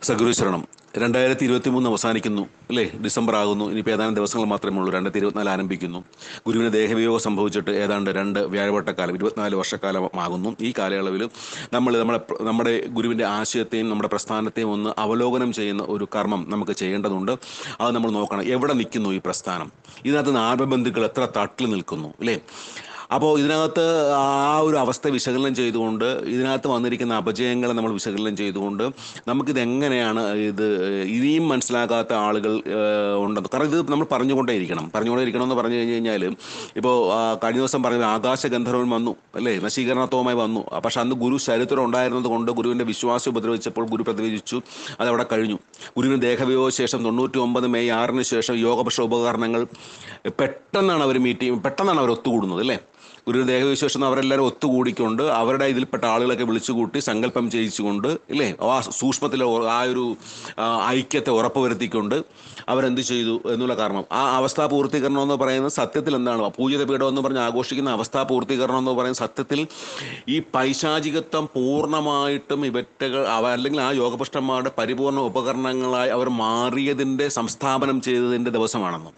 സഗുരുശരണം രണ്ടായിരത്തി ഇരുപത്തി മൂന്ന് അവസാനിക്കുന്നു അല്ലേ ഡിസംബർ ആകുന്നു ഇനിയിപ്പോൾ ഏതാനും ദിവസങ്ങൾ മാത്രമേ ഉള്ളൂ രണ്ടായിരത്തി ഇരുപത്തിനാല് ആരംഭിക്കുന്നു ഗുരുവിന് ദേഹവിയോഗം സംഭവിച്ചിട്ട് ഏതാണ്ട് രണ്ട് വ്യാഴവട്ടക്കാലം ഇരുപത്തിനാല് വർഷക്കാലമാകുന്നു ഈ കാലയളവിൽ നമ്മൾ നമ്മുടെ നമ്മുടെ ഗുരുവിൻ്റെ ആശയത്തെയും നമ്മുടെ പ്രസ്ഥാനത്തെയും ഒന്ന് അവലോകനം ചെയ്യുന്ന ഒരു കർമ്മം നമുക്ക് ചെയ്യേണ്ടതുണ്ട് അത് നമ്മൾ നോക്കണം എവിടെ നിൽക്കുന്നു ഈ പ്രസ്ഥാനം ഇതിനകത്ത് നിന്ന് ആത്മബന്ധുക്കൾ എത്ര തട്ടിൽ നിൽക്കുന്നു അല്ലേ അപ്പോൾ ഇതിനകത്ത് ആ ഒരു അവസ്ഥ വിശകലനം ചെയ്തുകൊണ്ട് ഇതിനകത്ത് വന്നിരിക്കുന്ന അപജയങ്ങളെ നമ്മൾ വിശകലനം ചെയ്തുകൊണ്ട് നമുക്കിത് എങ്ങനെയാണ് ഇത് ഇനിയും മനസ്സിലാക്കാത്ത ആളുകൾ ഏഹ്, ഉണ്ടെന്ന് കാരണം ഇത് നമ്മൾ പറഞ്ഞുകൊണ്ടേ ഇരിക്കണം പറഞ്ഞുകൊണ്ടേ ഇരിക്കണം എന്ന് പറഞ്ഞു കഴിഞ്ഞ് കഴിഞ്ഞാൽ ഇപ്പോൾ കഴിഞ്ഞ ദിവസം പറഞ്ഞത് ആകാശ ഗന്ധർവൻ വന്നു അല്ലേ നശീകരണത്വമായി വന്നു പക്ഷെ അന്ന് ഗുരു ചരിത്രം ഉണ്ടായിരുന്നത് കൊണ്ട് ഗുരുവിൻ്റെ വിശ്വാസം ഉപദ്രവിച്ചപ്പോൾ ഗുരു പ്രതികരിച്ചു അതവിടെ കഴിഞ്ഞു ഗുരുവിന് ദേഹവിയോഗ ശേഷം തൊണ്ണൂറ്റി ഒമ്പത് മെയ് ആറിന് ശേഷം യോഗപക്ഷ ഉപകരണങ്ങൾ പെട്ടെന്നാണ് അവർ മീറ്റ് ചെയ്യും പെട്ടെന്നാണ് അവർ ഒത്തുകൂടുന്നത് അല്ലേ ഗുരു ദേഹവിശേഷം അവരെല്ലാവരും ഒത്തുകൂടിക്കൊണ്ട് അവരുടെ ഇതിൽപ്പെട്ട ആളുകളൊക്കെ വിളിച്ചുകൂട്ടി സങ്കല്പം ചെയ്യിച്ചുകൊണ്ട് ഇല്ലേ ആ സൂക്ഷ്മത്തിലെ ഒ- ആ ഒരു ആ, ഐക്യത്തെ ഉറപ്പുവരുത്തിക്കൊണ്ട് അവരെന്ത് ചെയ്തു എന്നുള്ള കാരണം ആ അവസ്ഥാ പൂർത്തീകരണം എന്ന് പറയുന്നത് സത്യത്തിൽ എന്താണ് പൂജിത പീഠം എന്ന് പറഞ്ഞ് ആഘോഷിക്കുന്ന അവസ്ഥാ പൂർത്തീകരണം എന്ന് പറയുന്ന സത്യത്തിൽ ഈ പൈശാചികത്വം പൂർണ്ണമായിട്ടും ഇവറ്റകൾ അവ അല്ലെങ്കിൽ ആ യോഗപുഷ്ടന്മാരുടെ പരിപൂർണ ഉപകരണങ്ങളായി അവർ മാറിയതിൻ്റെ സംസ്ഥാപനം ചെയ്തതിൻ്റെ ദിവസമാണെന്ന്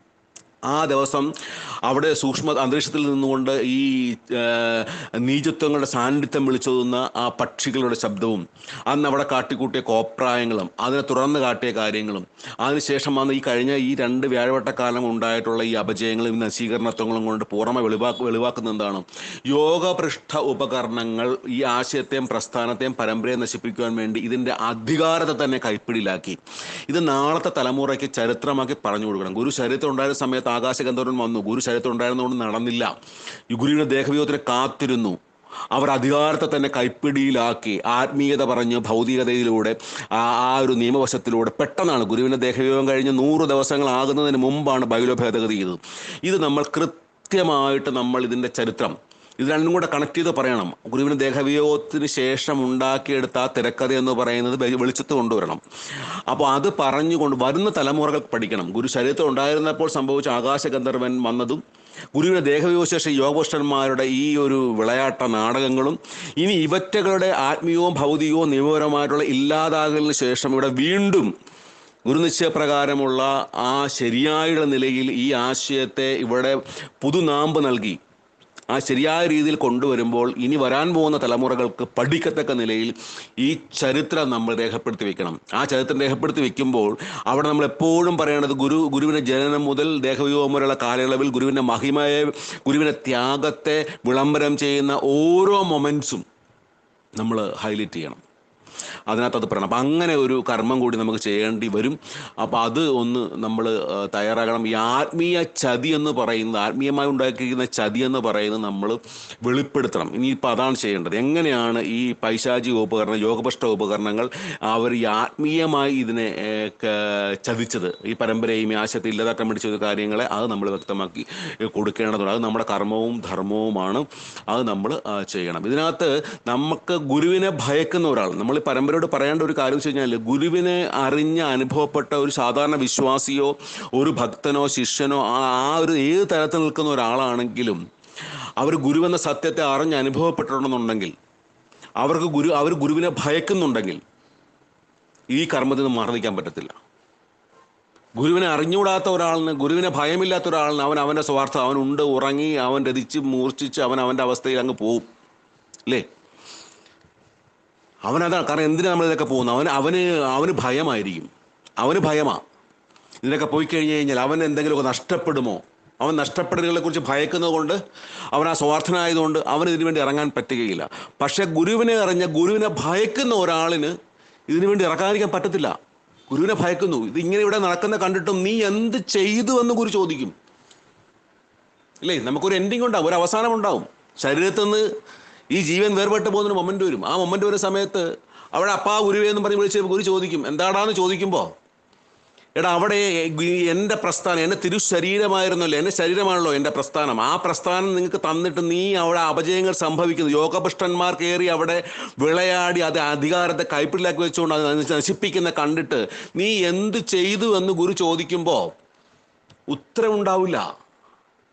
ആ ദിവസം അവിടെ സൂക്ഷ്മ അന്തരീക്ഷത്തിൽ നിന്നുകൊണ്ട് ഈ ആ, നീചത്വങ്ങളുടെ സാന്നിധ്യം വിളിച്ചോതുന്ന ആ പക്ഷികളുടെ ശബ്ദവും അന്ന് അവിടെ കാട്ടിക്കൂട്ടിയ കോപ്രായങ്ങളും അതിനെ തുടർന്ന് കാട്ടിയ കാര്യങ്ങളും അതിനുശേഷം വന്ന് ഈ കഴിഞ്ഞ ഈ രണ്ട് വ്യാഴവട്ടക്കാലം ഉണ്ടായിട്ടുള്ള ഈ അപജയങ്ങളും ഈ നശീകരണത്വങ്ങളും കൊണ്ട് പൂർണ്ണമായി വെളിവാക്ക് വെളിവാക്കുന്ന എന്താണ് യോഗപൃഷ്ഠ ഉപകരണങ്ങൾ ഈ ആശയത്തെയും പ്രസ്ഥാനത്തെയും പരമ്പരയെ നശിപ്പിക്കുവാൻ വേണ്ടി ഇതിൻ്റെ അധികാരത്തെ തന്നെ കൈപ്പിടിയിലാക്കി ഇത് നാളത്തെ തലമുറയ്ക്ക് ചരിത്രമാക്കി പറഞ്ഞു കൊടുക്കണം ഗുരു ചരിത്രം ഉണ്ടായിരുന്ന സമയത്ത് ആകാശഗന്ധർവൻ വന്നു ഗുരു ചരിത്രം ഉണ്ടായിരുന്നതുകൊണ്ട് നടന്നില്ല ഈ ഗുരുവിന്റെ ദേഹവിയോഗത്തിന് കാത്തിരുന്നു അവർ അധികാരത്തെ തന്നെ കൈപ്പിടിയിലാക്കി ആത്മീയത പറഞ്ഞ് ഭൗതികതയിലൂടെ ആ ആ ഒരു നിയമവശത്തിലൂടെ പെട്ടെന്നാണ് ഗുരുവിൻ്റെ ദേഹവിയോഗം കഴിഞ്ഞ് നൂറ് ദിവസങ്ങളാകുന്നതിന് മുമ്പാണ് ബൈലോ ഭേദഗതി ചെയ്തത് ഇത് നമ്മൾ കൃത്യമായിട്ട് നമ്മൾ ഇതിൻ്റെ ചരിത്രം ഇത് രണ്ടും കൂടെ കണക്ട് ചെയ്ത് പറയണം ഗുരുവിന് ദേഹവിയോഗത്തിന് ശേഷം ഉണ്ടാക്കിയെടുത്ത ആ തിരക്കഥ എന്ന് പറയുന്നത് വെ- വെളിച്ചത്ത് കൊണ്ടുവരണം അപ്പോൾ അത് പറഞ്ഞുകൊണ്ട് വരുന്ന തലമുറകൾ പഠിക്കണം ഗുരു ശരീരത്തിൽ ഉണ്ടായിരുന്നപ്പോൾ സംഭവിച്ച ആകാശഗന്ധർവൻ വന്നതും ഗുരുവിന് ദേഹവിയോഗശേഷം യോഗപുഷ്ടന്മാരുടെ ഈ ഒരു വിളയാട്ട നാടകങ്ങളും ഇനി ഇവറ്റകളുടെ ആത്മീയവും ഭൗതികവും നിയമപരമായിട്ടുള്ള ഇല്ലാതാകലിന് ശേഷം ഇവിടെ വീണ്ടും ഗുരുനിശ്ചയപ്രകാരമുള്ള ആ ശരിയായുള്ള നിലയിൽ ഈ ആശയത്തെ ഇവിടെ പുതുനാമ്പ് നൽകി ആ ശരിയായ രീതിയിൽ കൊണ്ടുവരുമ്പോൾ ഇനി വരാൻ പോകുന്ന തലമുറകൾക്ക് പഠിക്കത്തക്ക നിലയിൽ ഈ ചരിത്രം നമ്മൾ രേഖപ്പെടുത്തി വെക്കണം ആ ചരിത്രം രേഖപ്പെടുത്തി വെക്കുമ്പോൾ അവിടെ നമ്മൾ എപ്പോഴും പറയേണ്ടത് ഗുരു ഗുരുവിൻ്റെ ജനനം മുതൽ ദേഹവിയോഗം വരെയുള്ള കാലയളവിൽ ഗുരുവിൻ്റെ മഹിമയെ ഗുരുവിൻ്റെ ത്യാഗത്തെ വിളംബരം ചെയ്യുന്ന ഓരോ മൊമെൻറ്റ്സും നമ്മൾ ഹൈലൈറ്റ് ചെയ്യണം അതിനകത്ത് അത് പറയണം അപ്പം അങ്ങനെ ഒരു കർമ്മം കൂടി നമുക്ക് ചെയ്യേണ്ടി വരും അപ്പം അത് ഒന്ന് നമ്മൾ തയ്യാറാകണം ഈ ആത്മീയ ചതി എന്ന് പറയുന്നത് ആത്മീയമായി ഉണ്ടാക്കിയിരിക്കുന്ന ചതി എന്ന് പറയുന്നത് നമ്മൾ വെളിപ്പെടുത്തണം ഇനിയിപ്പോൾ അതാണ് ചെയ്യേണ്ടത് എങ്ങനെയാണ് ഈ പൈശാചിക ഉപകരണം യോഗപഷ്ട ഉപകരണങ്ങൾ അവർ ഈ ആത്മീയമായി ഇതിനെ ഏഹ്, ക- ചതിച്ചത് ഈ പരമ്പരയും ഈ ആശയത്തെ ഇല്ലാതാക്കാൻ വേണ്ടി ചെയ്ത കാര്യങ്ങളെ അത് നമ്മൾ വ്യക്തമാക്കി ഏഹ്, കൊടുക്കേണ്ടതുണ്ട് അത് നമ്മുടെ കർമ്മവും ധർമ്മവുമാണ് അത് നമ്മൾ ആ, ചെയ്യണം ഇതിനകത്ത് നമുക്ക് ഗുരുവിനെ ഭയക്കുന്ന ഒരാൾ നമ്മൾ ഈ പരമ്പരയോട് പറയേണ്ട ഒരു കാര്യം വെച്ച് കഴിഞ്ഞാൽ ഗുരുവിനെ അറിഞ്ഞ് അനുഭവപ്പെട്ട ഒരു സാധാരണ വിശ്വാസിയോ ഒരു ഭക്തനോ ശിഷ്യനോ ആ ആ ഒരു ഏത് തരത്തിൽ നിൽക്കുന്ന ഒരാളാണെങ്കിലും അവർ ഗുരുവെന്ന സത്യത്തെ അറിഞ്ഞ് അനുഭവപ്പെട്ടിട്ടുണ്ടെന്നുണ്ടെങ്കിൽ അവർക്ക് ഗുരു അവർ ഗുരുവിനെ ഭയക്കുന്നുണ്ടെങ്കിൽ ഈ കർമ്മത്തിൽ നിന്ന് മാറി നിൽക്കാൻ പറ്റത്തില്ല ഗുരുവിനെ അറിഞ്ഞുകൂടാത്ത ഒരാളിന് ഗുരുവിനെ ഭയമില്ലാത്ത ഒരാളിന് അവൻ അവൻ്റെ സ്വാർത്ഥം അവൻ ഉണ്ട് ഉറങ്ങി അവൻ രതിച്ച് മൂർച്ഛിച്ച് അവൻ അവൻ്റെ അവസ്ഥയിൽ അങ്ങ് പോവും അല്ലേ അവനതാണ് കാരണം എന്തിനാ നമ്മൾ ഇതൊക്കെ പോകുന്നത് അവന് അവന് അവന് ഭയമായിരിക്കും അവന് ഭയമാ ഇതിനൊക്കെ പോയി കഴിഞ്ഞ് കഴിഞ്ഞാൽ അവൻ എന്തെങ്കിലുമൊക്കെ നഷ്ടപ്പെടുമോ അവൻ നഷ്ടപ്പെടുന്നതിനെ കുറിച്ച് ഭയക്കുന്നത് കൊണ്ട് അവൻ ആ സ്വാർത്ഥനായതുകൊണ്ട് അവന് ഇതിനു വേണ്ടി ഇറങ്ങാൻ പറ്റുകയില്ല പക്ഷെ ഗുരുവിനെ അറിഞ്ഞ ഗുരുവിനെ ഭയക്കുന്ന ഒരാളിന് ഇതിനു വേണ്ടി ഇറക്കാതിരിക്കാൻ പറ്റത്തില്ല ഗുരുവിനെ ഭയക്കുന്നു ഇത് ഇങ്ങനെ ഇവിടെ നടക്കുന്ന കണ്ടിട്ടും നീ എന്ത് ചെയ്തു എന്ന് ഗുരു ചോദിക്കും ഇല്ലേ നമുക്കൊരു എൻഡിങ് ഉണ്ടാവും ഒരു അവസാനം ഉണ്ടാവും ശരീരത്തിൽ നിന്ന് ഈ ജീവൻ വേർപെട്ട് പോകുന്നൊരു മൊമെന്റ് വരും ആ മൊമെന്റ് വരുന്ന സമയത്ത് അവിടെ അപ്പാ ഗുരുവേ എന്ന് പറഞ്ഞ് വിളിച്ച് ഗുരു ചോദിക്കും എന്താടാന്ന് ചോദിക്കുമ്പോൾ എടാ അവിടെ ഈ എൻ്റെ പ്രസ്ഥാനം എൻ്റെ തിരു ശരീരമായിരുന്നല്ലോ എൻ്റെ ശരീരമാണല്ലോ എൻ്റെ പ്രസ്ഥാനം ആ പ്രസ്ഥാനം നിങ്ങൾക്ക് തന്നിട്ട് നീ അവിടെ അപജയങ്ങൾ സംഭവിക്കുന്നു യോഗപുഷ്ടന്മാർ കയറി അവിടെ വിളയാടി അത് അധികാരത്തെ കൈപ്പിടിലാക്കി വെച്ചുകൊണ്ട് അത് നശിപ്പിക്കുന്ന കണ്ടിട്ട് നീ എന്ത് ചെയ്തു എന്ന് ഗുരു ചോദിക്കുമ്പോൾ ഉത്തരവുണ്ടാവില്ല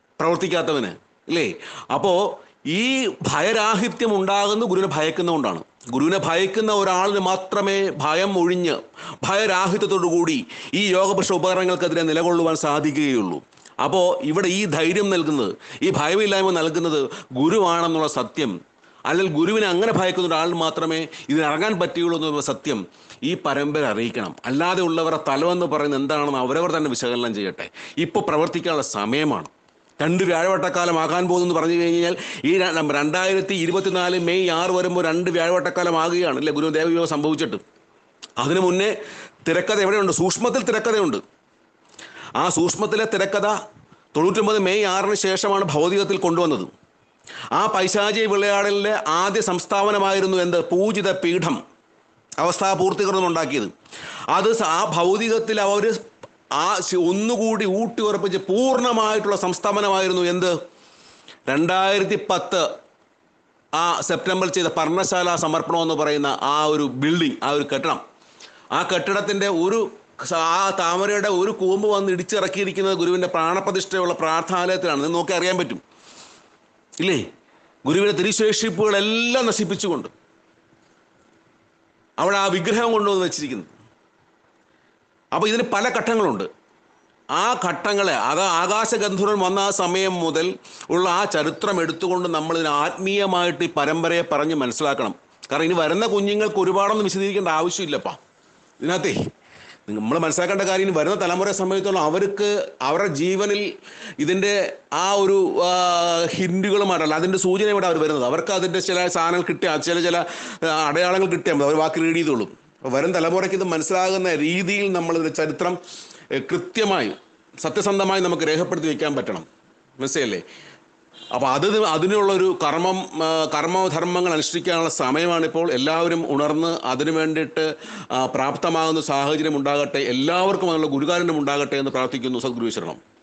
പ്രവർത്തിക്കാത്തവന് ഇല്ലേ അപ്പോൾ ഈ ഭയരാഹിത്യം ഉണ്ടാകുന്ന ഗുരുവിനെ ഭയക്കുന്നതുകൊണ്ടാണ് ഗുരുവിനെ ഭയക്കുന്ന ഒരാളിന് മാത്രമേ ഭയം ഒഴിഞ്ഞ് ഭയരാഹിത്യത്തോടു കൂടി ഈ യോഗപുരുഷ ഉപകരണങ്ങൾക്കെതിരെ നിലകൊള്ളുവാൻ സാധിക്കുകയുള്ളൂ അപ്പോൾ ഇവിടെ ഈ ധൈര്യം നൽകുന്നത് ഈ ഭയമില്ലായ്മ നൽകുന്നത് ഗുരുവാണെന്നുള്ള സത്യം അല്ലെങ്കിൽ ഗുരുവിനെ അങ്ങനെ ഭയക്കുന്ന ഒരാൾ മാത്രമേ ഇതിനിറങ്ങാൻ പറ്റുകയുള്ളൂ എന്നുള്ള സത്യം ഈ പരമ്പര അറിയിക്കണം അല്ലാതെ ഉള്ളവരുടെ തലമെന്ന് പറയുന്നത് എന്താണെന്ന് അവരവർ തന്നെ വിശകലനം ചെയ്യട്ടെ ഇപ്പോൾ പ്രവർത്തിക്കാനുള്ള സമയമാണ് രണ്ട് വ്യാഴവട്ടക്കാലമാകാൻ പോകുന്നു പറഞ്ഞു കഴിഞ്ഞാൽ ഈ ര- രണ്ടായിരത്തി ഇരുപത്തിനാല് മെയ് ആറ് വരുമ്പോൾ രണ്ട് വ്യാഴവട്ടക്കാലമാകുകയാണ് അല്ലേ ഗുരു ദേവയോഗം സംഭവിച്ചിട്ട് അതിനു മുന്നേ തിരക്കഥ എവിടെയുണ്ട് സൂക്ഷ്മത്തിൽ തിരക്കഥയുണ്ട് ആ സൂക്ഷ്മത്തിലെ തിരക്കഥ തൊണ്ണൂറ്റൊമ്പത് മെയ് ആറിന് ശേഷമാണ് ഭൗതികത്തിൽ കൊണ്ടുവന്നത് ആ പൈശാചി വിളയാടലിലെ ആദ്യ സംസ്ഥാപനമായിരുന്നു എന്ത് പൂജിത പീഠം അവസ്ഥാപൂർത്തീകരണം ഉണ്ടാക്കിയത് അത് സ- ആ ഭൗതികത്തിൽ അവർ ആ ശ- ഒന്നുകൂടി ഊട്ടി ഉറപ്പിച്ച് പൂർണ്ണമായിട്ടുള്ള സംസ്ഥാപനമായിരുന്നു എന്ത് രണ്ടായിരത്തി പത്ത് ആ സെപ്റ്റംബറിൽ ചെയ്ത പർണശാല സമർപ്പണം എന്ന് പറയുന്ന ആ ഒരു ബിൽഡിംഗ് ആ ഒരു കെട്ടിടം ആ കെട്ടിടത്തിന്റെ ഒരു സ- ആ താമരയുടെ ഒരു കൂമ്പ് വന്ന് ഇടിച്ചിറക്കിയിരിക്കുന്നത് ഗുരുവിന്റെ പ്രാണപ്രതിഷ്ഠയുള്ള പ്രാർത്ഥാലയത്തിലാണ് ഇത് നോക്കി അറിയാൻ പറ്റും ഇല്ലേ ഗുരുവിന്റെ തിരുശേഷിപ്പുകളെല്ലാം നശിപ്പിച്ചുകൊണ്ട് അവിടെ ആ വിഗ്രഹം കൊണ്ടുവന്ന് വെച്ചിരിക്കുന്നത് അപ്പോൾ ഇതിന് പല ഘട്ടങ്ങളുണ്ട് ആ ഘട്ടങ്ങളെ അത് ആകാശഗന്ധർവൻ വന്ന ആ സമയം മുതൽ ഉള്ള ആ ചരിത്രം എടുത്തുകൊണ്ട് നമ്മൾ ഇതിന് ആത്മീയമായിട്ട് ഈ പരമ്പരയെ പറഞ്ഞ് മനസ്സിലാക്കണം കാരണം ഇനി വരുന്ന കുഞ്ഞുങ്ങൾക്ക് ഒരുപാടൊന്നും വിശദീകരിക്കേണ്ട ആവശ്യമില്ലപ്പാ ഇതിനകത്തേ നമ്മൾ മനസ്സിലാക്കേണ്ട കാര്യം ഇനി വരുന്ന തലമുറയെ സംബന്ധിച്ചോളം അവർക്ക് അവരുടെ ജീവനിൽ ഇതിൻ്റെ ആ ഒരു ഹിൻഡുകളുമായിട്ടല്ല അതിൻ്റെ സൂചന ഇവിടെ അവർ വരുന്നത് അവർക്ക് അതിൻ്റെ ചില സാധനങ്ങൾ കിട്ടിയ ചില ചില ആ, അടയാളങ്ങൾ കിട്ടിയാൽ മതി അവർ വാക്ക് റീഡ് ചെയ്തോളൂ അപ്പോൾ വരും തലമുറയ്ക്ക് ഇത് മനസ്സിലാകുന്ന രീതിയിൽ നമ്മൾ ഇതിൻ്റെ ചരിത്രം ഏഹ്, കൃത്യമായി സത്യസന്ധമായി നമുക്ക് രേഖപ്പെടുത്തി വെക്കാൻ പറ്റണം മനസ്സിലല്ലേ അപ്പോൾ അത് അതിനുള്ളൊരു കർമ്മം ആ, കർമ്മധർമ്മങ്ങൾ അനുഷ്ഠിക്കാനുള്ള സമയമാണിപ്പോൾ എല്ലാവരും ഉണർന്ന് അതിനു വേണ്ടിയിട്ട് ആ, പ്രാപ്തമാകുന്ന സാഹചര്യം ഉണ്ടാകട്ടെ എല്ലാവർക്കും അതിനുള്ള ഗുരുകാരനും ഉണ്ടാകട്ടെ എന്ന് പ്രാർത്ഥിക്കുന്നു സദ്ഗുരു ശരണം